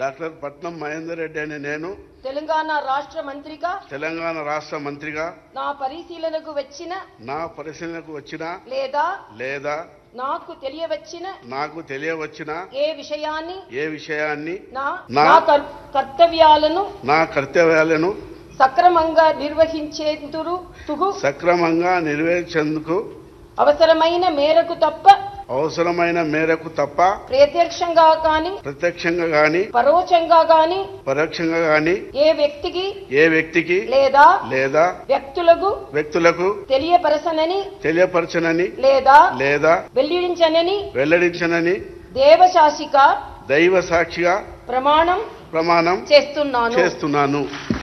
doctor పట్నం మహేందర్ రెడ్డి అనే నేను తెలంగాణ రాష్ట్ర మంత్రిగా తెలంగాణ రాష్ట్ర మంత్రిగా నా పరిశీలనకు వచ్చిన నా పరిశీలనకు వచ్చిన లేదా లేదా నాకు తెలియవచ్చిన నాకు తెలియవచ్చిన ఏ విషయాన్ని ఏ విషయాన్ని నా నా- నా కర్- కర్తవ్యాలను నా కర్తవ్యాలను సక్రమంగా నిర్వహించేందుకు తుగు సక్రమంగా నెరవేర్చేందుకు అవసరమైన మేరకు తప్ప అవసరమైన మేరకు తప్ప ప్రత్యక్షంగా కాని ప్రత్యక్షంగా గాని పరోక్షంగా గాని పరోక్షంగా గాని ఏ వ్యక్తికి ఏ వ్యక్తికి లేదా లేదా వ్యక్తులకు వ్యక్తులకు తెలియపరచనని తెలియపరచనని లేదా లేదా వెల్లడించనని వెల్లడించనని దేవశాసిక దైవ సాక్షిగా ప్రమాణం ప్రమాణం చేస్తున్నాను చేస్తున్నాను